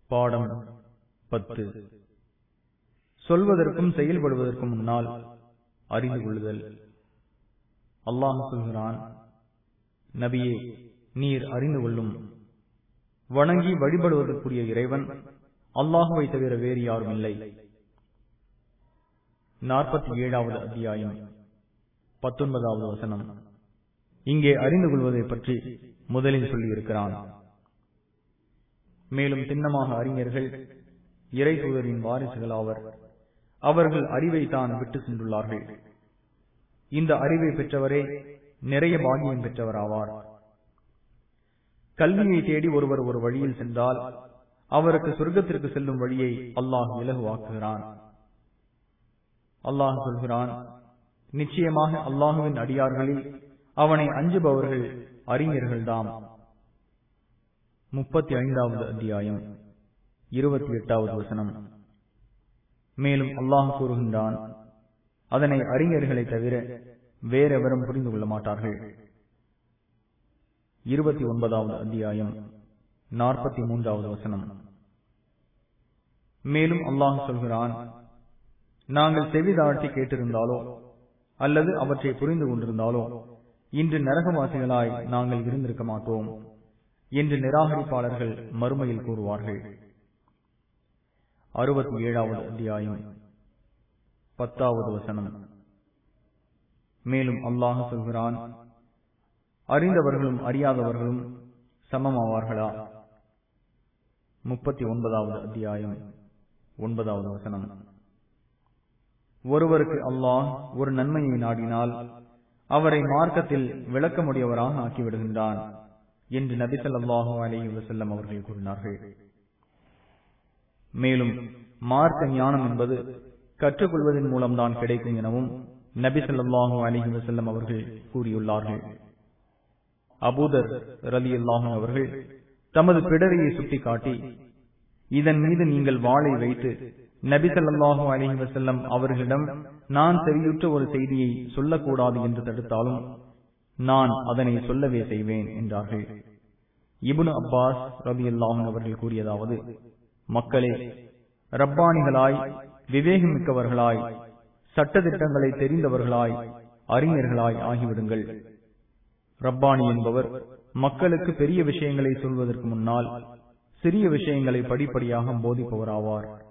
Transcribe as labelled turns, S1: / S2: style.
S1: பாடம் பத்து சொல்வதற்கும் செயல்படுவதற்கும் முன்னால் அறிந்து கொள்ளுதல் அல்லாஹ் சொல்கிறான் நபியே நீர் அறிந்து கொள்ளும் வணங்கி வழிபடுவதற்குரிய இறைவன் அல்லாஹுவை தவிர வேறு யாரும் இல்லை நாற்பத்தி ஏழாவது அத்தியாயம் பத்தொன்பதாவது வசனம் இங்கே அறிந்து கொள்வதை பற்றி முதலில் சொல்லியிருக்கிறான் மேலும் திண்ணமாக அறிஞர்கள் இறை தூதரின் வாரிசுகள் ஆவர் அவர்கள் அறிவை தான் விட்டு சென்றுள்ளார்கள் இந்த அறிவை பெற்றவரே நிறைய பாகியம் பெற்றவர் ஆவார் கல்வியை தேடி ஒருவர் ஒரு வழியில் சென்றால் அவருக்கு சொர்க்கத்திற்கு செல்லும் வழியை அல்லாஹ் இலகுவாக்குகிறான் அல்லாஹ் சொல்கிறான் நிச்சயமாக அல்லாஹுவின் அடியார்களில் அவனை அஞ்சுபவர்கள் அறிஞர்கள்தாம் முப்பத்தி ஐந்தாவது அத்தியாயம் இருபத்தி எட்டாவது வசனம் மேலும் அல்லாஹ் கூறுகின்றான் அதனை அறிஞர்களை தவிர வேறெவரும் புரிந்து கொள்ள மாட்டார்கள் இருபத்தி ஒன்பதாவது அத்தியாயம் நாற்பத்தி மூன்றாவது வசனம் மேலும் அல்லாஹ் சொல்கிறான் நாங்கள் செவி தாழ்த்தி கேட்டிருந்தாலோ அல்லது அவற்றை புரிந்து கொண்டிருந்தாலோ இன்று நரகவாசிகளாய் நாங்கள் இருந்திருக்க மாட்டோம் என்று நிராகரிப்பாளர்கள் மறுமையில் கூறுவார்கள் அறுபத்தி ஏழாவது அத்தியாயம் பத்தாவது வசனம் மேலும் அல்லாஹ் சொல்கிறான் அறிந்தவர்களும் அறியாதவர்களும் சமமாவார்களா முப்பத்தி ஒன்பதாவது அத்தியாயம் ஒன்பதாவது வசனம் ஒருவருக்கு அல்லாஹ் ஒரு நன்மையை நாடினால் அவரை மார்க்கத்தில் விளக்கமுடையவராக ஆக்கிவிடுகின்றான் என்று நபி சொல்லாஹு அலஹி வசல்லம் அவர்கள் கூறினார்கள் மேலும் மார்க்க ஞானம் என்பது கற்றுக்கொள்வதன் மூலம்தான் கிடைக்கும் எனவும் நபி சொல்லாஹு அலஹி வசல்லம் அவர்கள் கூறியுள்ளார்கள் அபூதர் ரலி அல்லாஹும் அவர்கள் தமது பிடரையை சுட்டிக்காட்டி இதன் மீது நீங்கள் வாளை வைத்து நபி சொல்லாஹு அலஹி வசல்லம் அவர்களிடம் நான் செவியுற்ற ஒரு செய்தியை சொல்லக்கூடாது என்று தடுத்தாலும் நான் அதனை சொல்லவே செய்வேன் என்றார்கள் இபுனு அப்பாஸ் ரபி அல்லாஹன் அவர்கள் கூறியதாவது மக்களே ரப்பானிகளாய் விவேகமிக்கவர்களாய் சட்டத்திட்டங்களை தெரிந்தவர்களாய் அறிஞர்களாய் ஆகிவிடுங்கள் ரப்பானி என்பவர் மக்களுக்கு பெரிய விஷயங்களை சொல்வதற்கு முன்னால் சிறிய விஷயங்களை படிப்படியாக போதிப்பவராவார்